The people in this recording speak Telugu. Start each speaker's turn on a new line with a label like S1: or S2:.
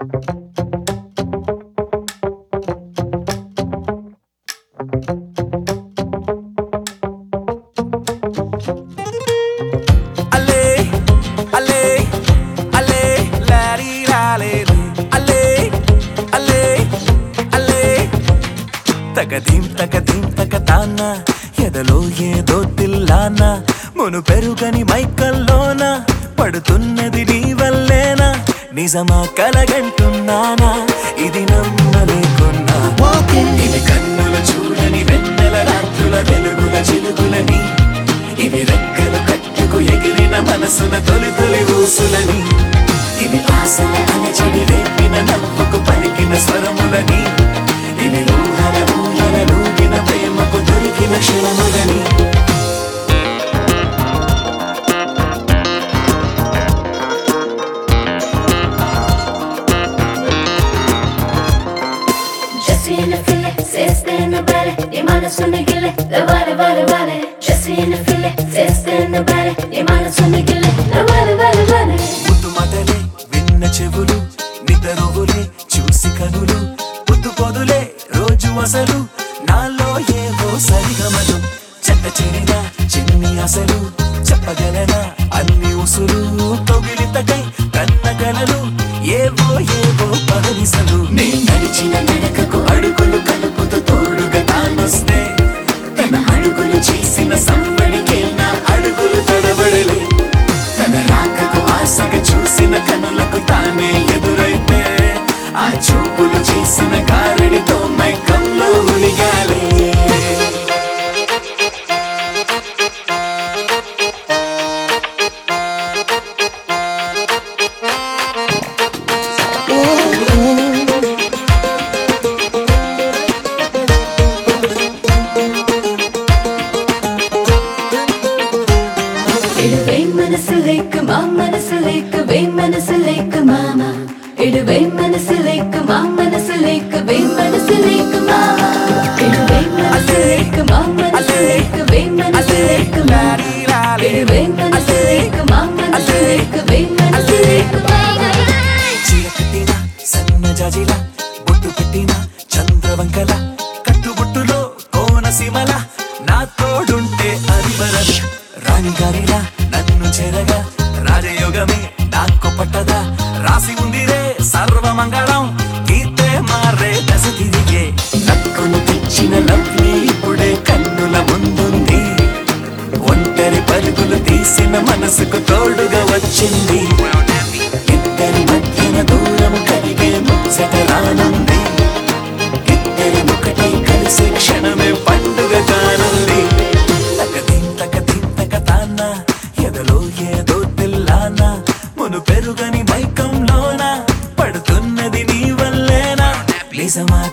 S1: అల్లే అల్లే అల్లే లారీ లాలే అల్లే అల్లే అల్లే తగదీం తగదీం తగతాన ఎదలో ఏదో తిల్లాన మును పెరుగని మైకల్లోన పడుతున్నది నీ వల్లేనా నిజమా కలగంటున్నానా ఇది నమ్మలేకున్నా ఇది కన్నుల చూడని వెన్నెల రాత్రుల వెలుగుల చిలుగులని ఇవి రెక్కలు కట్టుకు ఎగిరిన మనసున తొలి తొలి ఊసులని ఇవి ఆశల అలచడి రేపిన నవ్వుకు పలికిన స్వరములని ఇవి ఊహల ఊహల లూగిన ప్రేమకు దొరికిన క్షణములని
S2: Je suis une fille, c'est une belle, di మనసుని గిల్లె వare వare వare Je suis une fille, c'est une belle, di మనసుని గిల్లె వare వare వare
S1: ముద్దు మదలే విన్న చెవులు నిద్రవులే చూసి కనులు ముద్దు పొదులే రోజు అసలు నాలో ఏవో సరిగమలు చెత్త చెడిన చిన్ని అసలు చెప్పగలనా అన్ని ఉసులు తొగిలితకై కన్న కలలు ఏవో ఏవో పదనిసలు నే నడిచిన నడకకు అడుగులు కలుపుతూ తోడుగా తానొస్తే తన అడుగులు చేసిన సంబడికే నా అడుగులు తడబడలే తన రాకకు ఆశగా చూసిన కనులకు తానే ఎదురైతే ఆ చూపులు చేసిన కారడితో మైకంలో ఉలిగాలే
S2: ഇടുവേ മനസ്സിലേക്ക് മാ മനസ്സിലേക്ക് വേ മനസ്സിലേക്ക് മാമ ഇടുവേ മനസ്സിലേക്ക് മാ മനസ്സിലേക്ക് വേ മനസ്സിലേക്ക് മാമ ഇടുവേ മനസ്സിലേക്ക് മാ മനസ്സിലേക്ക് വേ മനസ്സിലേക്ക് മാമ ഇടുവേ മനസ്സിലേക്ക് മാ മനസ്സിലേക്ക് വേ മനസ്സിലേക്ക് മാമ
S1: చీర కట్టిన సన్న జాజిల బొట్టు పెట్టిన చంద్రవంకల కట్టుబొట్టులో కోనసీమల నా తోడుంటే అరివరద రాణి గారిలా నన్ను చెరగా రాజయోగమే నాకు పట్టదా రాసి ఉందిరే సర్వమంగళం కీర్తే మారే దశ తిరిగే నక్కును తెచ్చిన లవ్లీ ఇప్పుడే కన్నుల ముందుంది ఒంటరి పరుగులు తీసిన మనసుకు తోడుగా వచ్చింది ఇద్దరి మధ్యన దూరము కలిగే ముచ్చట రానుంది ఇద్దరి ఒకటి కలిసే క్షణమే పండుగ కానుంది తకదీం తకదీం తకతాన ఎదలో ఏదో తెల్లాన మును పెరుగని మైకంలోన పడుతున్నది నీ వల్లేనా నిజమా